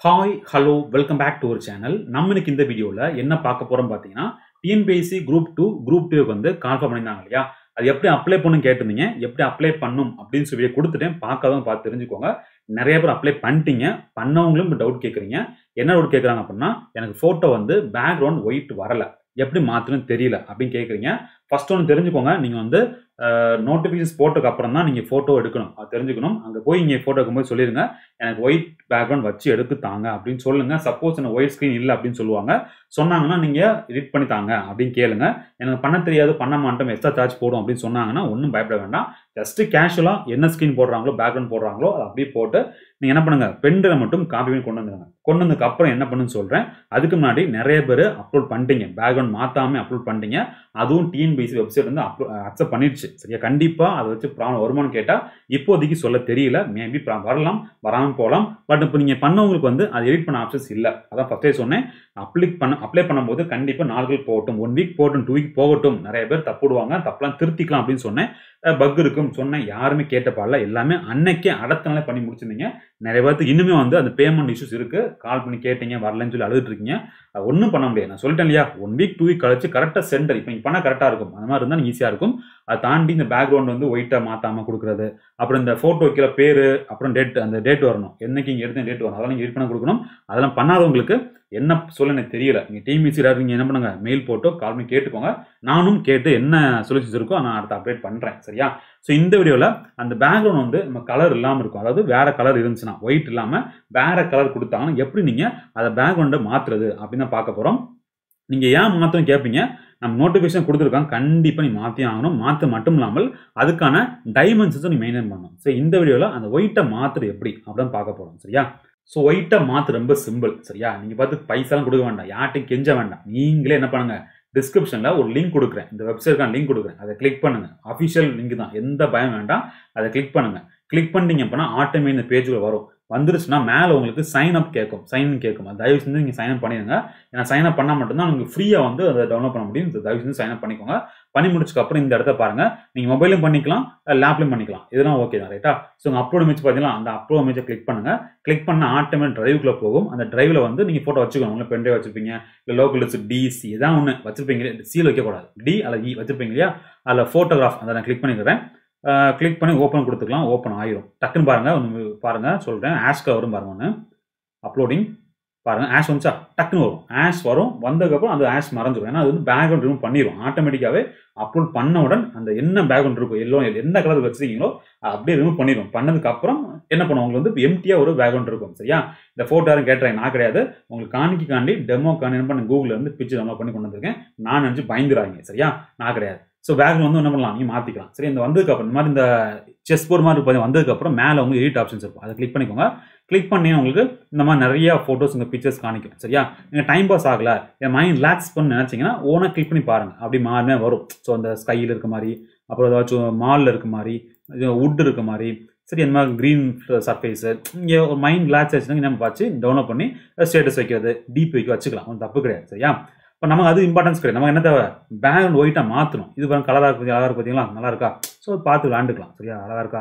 hi hello welcome back to ஒரு channel நம்ம இன்னைக்கு இந்த வீடியோவில் என்ன பார்க்க போகிறோம் பார்த்தீங்கன்னா டிஎன்பிஎஸ்சி குரூப் டூ குரூப் டூக்கு வந்து கான்ஃபார்ம் பண்ணியிருந்தாங்க இல்லையா அது எப்படி அப்ளை பண்ணும் கேட்டிருந்தீங்க எப்படி அப்ளை பண்ணும் அப்படின்னு சொல்லி கொடுத்துட்டேன் பார்க்காதவங்க பார்த்து தெரிஞ்சுக்கோங்க நிறைய பேர் அப்ளை பண்ணிட்டீங்க பண்ணவங்களும் டவுட் கேட்குறீங்க என்ன டவுட் கேட்குறாங்க அப்படின்னா எனக்கு ஃபோட்டோ வந்து பேக்ரவுண்ட் ஒயிட் வரல எப்படி மாற்றணும்னு தெரியல அப்படின்னு கேட்குறீங்க ஃபர்ஸ்ட் ஒன்று தெரிஞ்சுக்கோங்க நீங்கள் வந்து நோட்டிஃபிகேஷன்ஸ் போட்டதுக்கு அப்புறம் தான் நீங்கள் ஃபோட்டோ எடுக்கணும் அது தெரிஞ்சுக்கணும் அங்கே போய் இங்கே ஃபோட்டோ எடுக்கும்போது சொல்லிடுங்க எனக்கு ஒயிட் பேக்ரவுண்ட் வச்சு எடுத்து தாங்க அப்படின்னு சொல்லுங்க சப்போஸ் எனக்கு ஒயிட் ஸ்க்ரீன் இல்லை அப்படின்னு சொல்லுவாங்க சொன்னாங்கன்னா நீங்கள் எடிட் பண்ணி தாங்க அப்படின்னு கேளுங்க எனக்கு பண்ண தெரியாது பண்ண மாட்டோம் எக்ஸ்ட்ரா சார்ஜ் போடும் அப்படின்னு சொன்னாங்கன்னா ஒன்றும் பயப்பட வேண்டாம் ஜஸ்ட் கேஷுவலாக என்ன ஸ்க்ரீன் போடுறாங்களோ பேக்ரவுண்ட் போடுறாங்களோ அதை அப்படியே போட்டு நீங்கள் என்ன பண்ணுங்க பெண்டில் மட்டும் காப்பி பண்ணி கொண்டு வந்துடுங்க கொண்டு வந்ததுக்கு அப்புறம் என்ன பண்ணுன்னு சொல்கிறேன் அதுக்கு முன்னாடி நிறைய பேர் அப்லோட் பண்ணிட்டீங்க பேக்ரவுண்ட் மாற்றாமல் அப்லோட் பண்ணிட்டீங்க அதுவும் டிஎன்பிசி வெப்சைட் வந்து அப்லோ அக்செப்ட் பண்ணிடுச்சு சரியா கண்டிப்பாக அதை வச்சு ப்ராப்ளம் வருமானு கேட்டால் இப்போதைக்கு சொல்ல தெரியல மேபி வரலாம் வராமல் போகலாம் பட் இப்போ நீங்கள் பண்ணவங்களுக்கு வந்து அது எடிட் பண்ண ஆப்ஷன்ஸ் இல்லை அதான் ஃபஸ்ட்டே சொன்னேன் அப்ளை பண்ண அப்ளை பண்ணும்போது கண்டிப்பாக நாட்கள் போகட்டும் ஒன் வீக் போகட்டும் டூ வீக் போகட்டும் நிறைய பேர் தப்புடுவாங்க தப்பெல்லாம் திருத்திக்கலாம் அப்படின்னு சொன்னேன் பக் இருக்கும் சொன்னேன் யாருமே கேட்ட பாடல எல்லாமே அன்னைக்கே அடுத்த நாளே பண்ணி முடிச்சிருந்தீங்க நிறைய பேருக்கு இன்னுமே வந்து அந்த பேமெண்ட் இஷ்யூஸ் இருக்குது கால் பண்ணி கேட்டீங்க வரலன்னு சொல்லி அழுதுட்டு இருக்கீங்க அது ஒன்றும் பண்ண முடியாது நான் சொல்லிட்டேன் இல்லையா ஒன் வீக் டூ வீக் கழிச்சு கரெக்டாக சென்டர் இப்போ நீங்கள் பண்ணால் கரெக்டாக இருக்கும் அந்த மாதிரி இருந்தால் ஈஸியாக இருக்கும் அதை தாண்டி இந்த பேக்ரவுண்ட் வந்து ஒயிட்டாக மாற்றாமல் கொடுக்குறது அப்புறம் இந்த ஃபோட்டோ வைக்கிற பேர் அப்புறம் டேட் அந்த டேட் வரணும் என்னைக்கு இங்கே எடுத்த டேட் வரும் அதெல்லாம் நீங்கள் எடிட் பண்ண கொடுக்கணும் அதெல்லாம் பண்ணாதவங்களுக்கு என்ன சொல்ல எனக்கு தெரியல நீங்கள் டிஎம்இசி நீங்கள் என்ன பண்ணுங்க மெயில் போட்டோ கால் பண்ணி கேட்டுக்கோங்க நானும் கேட்டு என்ன சொல்யூஷன்ஸ் இருக்கோ நான் அடுத்த அப்டேட் பண்ணுறேன் சரியா ஸோ இந்த வீடியோவில் அந்த பேக்ரவுண்ட் வந்து நம்ம கலர் இல்லாமல் இருக்கும் அதாவது வேற கலர் இருந்துச்சுன்னா ஒயிட் இல்லாமல் வேற கலர் கொடுத்தாங்கன்னா எப்படி நீங்கள் அதை பேக்ரவுண்டை மாற்றுறது அப்படின்னு தான் பார்க்க போகிறோம் நீங்கள் ஏன் மாற்றணும் கேட்பீங்க நம்ம நோட்டிஃபிகேஷன் கொடுத்துருக்காங்க கண்டிப்பாக நீ மாற்றி ஆகணும் மாற்ற மட்டும் இல்லாமல் அதுக்கான டைமென்ஷன்ஸும் நீ மெயின்டைன் பண்ணணும் ஸோ இந்த வீடியோவில் அந்த ஒயிட்டை மாற்றுறது எப்படி அப்படின்னு பார்க்க போகிறோம் சரியா ஸோ ஒயிட்டை மாற்று ரொம்ப சிம்பிள் சரியா நீங்கள் பார்த்து பைசாலாம் கொடுக்க வேண்டாம் யார்ட்டையும் கெஞ்ச வேண்டாம் நீங்களே என்ன பண்ணுங்க டிஸ்கிரிப்ஷனில் ஒரு லிங்க் கொடுக்குறேன் இந்த வெப்சைட்க்கான லிங்க் கொடுக்குறேன் அதை கிளிக் பண்ணுங்க அஃபிஷியல் லிங்க் தான் எந்த பயம் வேண்டாம் அதை கிளிக் பண்ணுங்க கிளிக் பண்ணிட்டீங்க அப்படின்னா ஆட்டோமே இந்த பேஜுக்குள்ள வரும் வந்துருச்சுன்னா மேலே உங்களுக்கு சைன் அப் கேட்கும் சைன் கேட்கும் அது தயவு செஞ்சு நீங்கள் சைன் அப் பண்ணிடுங்க ஏன்னா சைன் அப் பண்ணால் மட்டும்தான் உங்களுக்கு ஃப்ரீயாக வந்து அதை டவுன்லோட் பண்ண முடியும் தயவு செஞ்சு சைன் அப் பண்ணிக்கோங்க பண்ணி முடிச்சதுக்கப்புறம் இந்த இடத்த பாருங்கள் நீங்கள் மொபைலும் பண்ணிக்கலாம் லேப்லையும் பண்ணிக்கலாம் இதெல்லாம் ஓகே தான் ரைட்டா ஸோ உங்கள் அப்லோட் இமேஜ் பார்த்தீங்கன்னா அந்த அப்லோட் இமேஜை கிளிக் பண்ணுங்கள் கிளிக் பண்ண ஆட்டோமேட் டிரைவுக்குள்ளே போகும் அந்த டிரைவில் வந்து நீங்கள் ஃபோட்டோ வச்சுக்கணும் உங்களை பென்ட்ரைவ் வச்சிருப்பீங்க இல்லை லோக்கல் டிசி இதான் ஒன்று வச்சிருப்பீங்க சீல் வைக்கக்கூடாது டி அல்லது இ வச்சிருப்பீங்க இல்லையா அதில் ஃபோட்டோகிராஃப் அதை நான் கிளிக் பண்ணிக்கிறேன் கிளிக் பண்ணி ஓப்பன் கொடுத்துக்கலாம் ஓப்பன் ஆயிரும் டக்குன்னு பாருங்கள் ஒன்று பாருங்கள் சொல்கிறேன் ஆஷ்க்கு வரும் பாருங்க ஒன்று அப்லோடிங் பாருங்கள் ஆஷ் வந்துச்சா டக்குன்னு வரும் ஆஷ் வரும் வந்ததுக்கப்புறம் அது ஆஷ் மறைஞ்சிரும் ஏன்னா அது வந்து பேக்ரவுண்ட் ரிமூவ் பண்ணிடும் ஆட்டோமேட்டிக்காகவே அப்லோட் பண்ண உடன் அந்த என்ன பேக்ரவுண்ட் இருக்கும் எல்லோ எந்த கலர் வச்சிருக்கீங்களோ அப்படியே ரிமூவ் பண்ணிடும் பண்ணதுக்கப்புறம் என்ன பண்ணுவோம் உங்களுக்கு வந்து எம்டியாக ஒரு பேக்ரவுண்ட் இருக்கும் சரியா இந்த ஃபோட்டோ யாரும் கேட்டுறாங்க நான் கிடையாது உங்களுக்கு காணிக்கு காண்டி டெமோ காண்டி என்ன பண்ண கூகுளில் இருந்து பிக்சர் டவுன்லோட் பண்ணி கொண்டு வந்திருக்கேன் நான் நினச்சி பயந்துறாங்க சரியா நான் கிடையாது ஸோ பேக்ரவுண்ட் வந்து என்ன பண்ணலாம் நீங்கள் மாற்றிக்கலாம் சரி இந்த வந்ததுக்கப்புறம் இந்த மாதிரி இந்த செஸ் போர்ட் மாதிரி இருப்பது வந்ததுக்கப்புறம் மேலே உங்களுக்கு எடிட் ஆப்ஷன்ஸ் இருக்கும் அதை கிளிக் பண்ணிக்கோங்க கிளிக் பண்ணி உங்களுக்கு இந்த மாதிரி நிறைய ஃபோட்டோஸ் உங்கள் பிக்சர்ஸ் காணிக்கும் சரியா நீங்கள் டைம் பாஸ் ஆகலை என் மைண்ட் ரிலாக்ஸ் பண்ண நினச்சிங்கன்னா ஓனாக கிளிக் பண்ணி பாருங்கள் அப்படி மாறுமே வரும் ஸோ அந்த ஸ்கையில் இருக்க மாதிரி அப்புறம் ஏதாச்சும் மாலில் இருக்க மாதிரி வுட் இருக்க மாதிரி சரி இந்த மாதிரி க்ரீன் சர்ஃபேஸு இங்கே ஒரு மைண்ட் ரிலாக்ஸ் ஆச்சுன்னா நம்ம பார்த்து டவுன்லோட் பண்ணி ஸ்டேட்டஸ் வைக்கிறது டிபி வைக்க வச்சுக்கலாம் ஒன்றும் தப்பு கிடையாது சரியா இப்போ நமக்கு அது இம்பார்ட்டன்ஸ் கிடையாது நமக்கு என்ன தேவை பேக்ரவுண்ட் ஒயிட்டாக மாற்றணும் இது பாருங்க கலராக இருக்கு அழகாக பார்த்தீங்களா நல்லா இருக்கா ஸோ பார்த்து விளாண்டுக்கலாம் சரியா அழகாக இருக்கா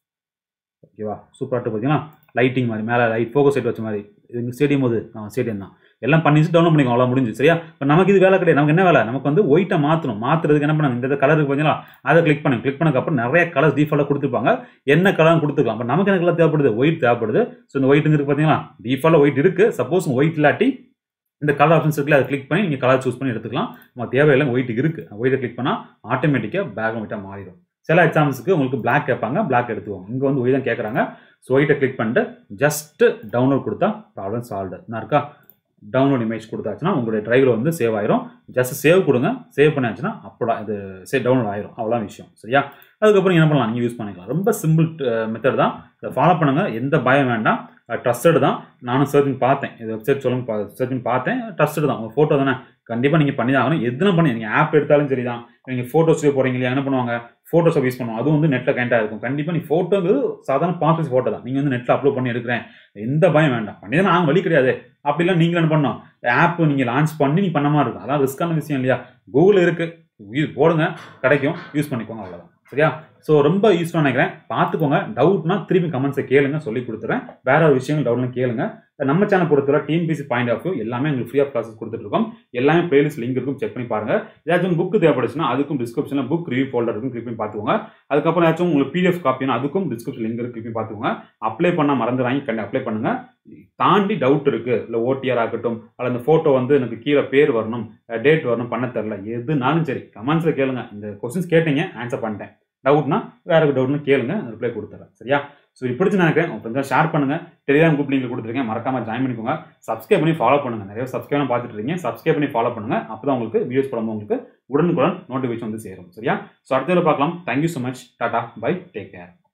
ஓகேவா சூப்பராக இருக்கு பார்த்தீங்களா லைட்டிங் மாதிரி மேலே லைட் ஃபோக்கஸ் லைட் வச்ச மாதிரி இது ஸ்டேடியம் போது ஸ்டேடியம் தான் எல்லாம் பண்ணி டவுன்லோட் பண்ணிக்கோ அவ்வளோ முடிஞ்சு சரியா இப்போ நமக்கு இது வேலை கிடையாது நமக்கு என்ன வேலை நமக்கு வந்து ஒயிட்டை மாற்றணும் மாற்றுறதுக்கு என்ன பண்ணணும் இந்த கலருக்கு பார்த்தீங்களா அதை கிளிக் பண்ணி கிளிக் பண்ணக்கப்புறம் நிறைய கலர்ஸ் டிஃபால்ட்டாக கொடுத்துருப்பாங்க என்ன கலர் கொடுத்துக்கலாம் அப்போ நமக்கு என்ன கலர் தேவைப்படுது ஒயிட் தேவைப்படுது ஸோ இந்த ஒயிட்டுங்க இருக்குது பார்த்தீங்களா டிஃபால்ட்டாக ஒயிட் இருக்குது சப்போஸ் ஒயிட் இல்லாட்டி இந்த கலர் ஆப்ஷன்ஸ் இருக்குல்ல அதை கிளிக் பண்ணி நீங்கள் கலர் சூஸ் பண்ணி எடுத்துக்கலாம் நம்ம தேவையில்லை ஒயிட் இருக்குது ஒயிட்டை கிளிக் பண்ணால் ஆட்டோமேட்டிக்காக பேக் ஒயிட்டாக மாறிடும் சில எக்ஸாம்ஸுக்கு உங்களுக்கு பிளாக் கேட்பாங்க பிளாக் எடுத்துவோம் இங்கே வந்து ஒயிட் தான் கேட்குறாங்க ஸோ ஒயிட்டை கிளிக் பண்ணிட்டு ஜஸ்ட் டவுன்லோட் கொடுத்தா ப்ராப்ளம் சால்வ்டு நான் இருக்கா டவுன்லோட் இமேஜ் கொடுத்தாச்சுன்னா உங்களுடைய டிரைவில் வந்து சேவ் ஆயிரும் ஜஸ்ட் சேவ் கொடுங்க சேவ் பண்ணியாச்சுன்னா அப்படா இது சே டவுன்லோட் ஆயிரும் அவ்வளோ விஷயம் சரியா அதுக்கப்புறம் என்ன பண்ணலாம் நீங்கள் யூஸ் பண்ணிக்கலாம் ரொம்ப சிம்பிள் மெத்தட் தான் இதை ஃபாலோ பண்ணுங்கள் எந்த பயம் வேண்டாம் ட்ரஸ்டட் தான் நானும் சர்ச் பண்ணி பார்த்தேன் இது வெப்சைட் சொல்லுங்க சர்ச் பண்ணி பார்த்தேன் ட்ரஸ்டட் தான் உங்கள் ஃபோட்டோ தானே கண்டிப்பாக நீங்கள் பண்ணி தான் ஆகணும் எதுனா பண்ணி நீங்கள் ஆப் எடுத்தாலும் சரி தான் நீங்கள் ஃபோட்டோஸ் போகிறீங்க இல்லையா என்ன பண்ணுவாங்க ஃபோட்டோஸை யூஸ் பண்ணுவோம் அதுவும் வந்து நெட்டில் கனெக்டாக இருக்கும் கண்டிப்பாக நீ ஃபோட்டோங்கிறது சாதாரண பாஸ்போர்ட் ஃபோட்டோ தான் நீங்கள் வந்து நெட்டில் அப்லோட் பண்ணி எடுக்கிறேன் எந்த பயம் வேண்டாம் பண்ணி தான் நாங்கள் வழி கிடையாது அப்படிலாம் நீங்களும் என்ன பண்ணோம் ஆப் நீங்கள் லான்ச் பண்ணி நீ பண்ண மாதிரி இருக்கும் அதான் ரிஸ்க்கான விஷயம் இல்லையா கூகுள் இருக்குது போடுங்க கிடைக்கும் யூஸ் பண்ணிக்கோங்க அவ்வளோதான் சரியா ஸோ ரொம்ப யூஸ்ஃபுல்லாக நினைக்கிறேன் பார்த்துக்கோங்க டவுட்னா திருப்பி கமெண்ட்ஸை கேளுங்க சொல்லி கொடுத்துறேன் வேற ஒரு விஷயங்கள் டவுட்னு கேளுங்க நம்ம சேனல் பொறுத்தவரை டிஎன்பிசி பாயிண்ட் ஆஃப் வியூ எல்லாமே உங்களுக்கு ஃப்ரீ ஆஃப் கிளாஸஸ் கொடுத்துட்டு இருக்கோம் எல்லாமே பிளேலிஸ்ட் லிங்க் இருக்கும் செக் பண்ணி பாருங்க ஏதாச்சும் புக் தேவைப்படுச்சுன்னா அதுக்கும் டிஸ்கிரிப்ஷனில் புக் ரிவ்யூ ஃபோல்டர் இருக்கும் கிளிக் பண்ணி பார்த்துக்கோங்க அதுக்கப்புறம் ஏதாச்சும் உங்களுக்கு பிடிஎஃப் காப்பினா அதுக்கும் டிஸ்கிரிப்ஷன் லிங்க் இருக்கு கிளிக் பண்ணி பார்த்துக்கோங்க அப்ளை பண்ண மறந்துடாங்க கண்டி அப்ளை பண்ணுங்க தாண்டி டவுட் இருக்கு இல்லை ஓடிஆர் ஆகட்டும் அல்ல அந்த ஃபோட்டோ வந்து எனக்கு கீழே பேர் வரணும் டேட் வரணும் பண்ண தெரில எதுனாலும் சரி கமெண்ட்ஸில் கேளுங்க இந்த கொஸ்டின்ஸ் கேட்டீங்க ஆன்சர் பண்ணிட்டேன் டவுட்னா வேற டவுட்னு கேளுங்க ரிப்ளை கொடுத்துறேன் சரியா ஸோ இது பிடிச்சி நினைக்கிறேன் உங்க ஃப்ரெண்ட்ஸ் ஷேர் பண்ணுங்க டெலிகிராம் குரூப் லிங்க் கொடுத்துருக்கேன் மறக்காம ஜாயின் பண்ணிக்கோங்க சப்ஸ்கிரைப் பண்ணி ஃபாலோ பண்ணுங்க நிறைய சப்ஸ்கிரைப் பார்த்துட்டு இருக்கீங்க சப்ஸ்கிரைப் பண்ணி ஃபாலோ பண்ணுங்க அப்பதான் உங்களுக்கு வீடியோஸ் போடும்போது உங்களுக்கு உடனுக்குடன் நோட்டிஃபிகேஷன் வந்து சேரும் சரியா ஸோ அடுத்த பார்க்கலாம் தேங்க்யூ ஸோ மச் டாடா பை டேக் கேர்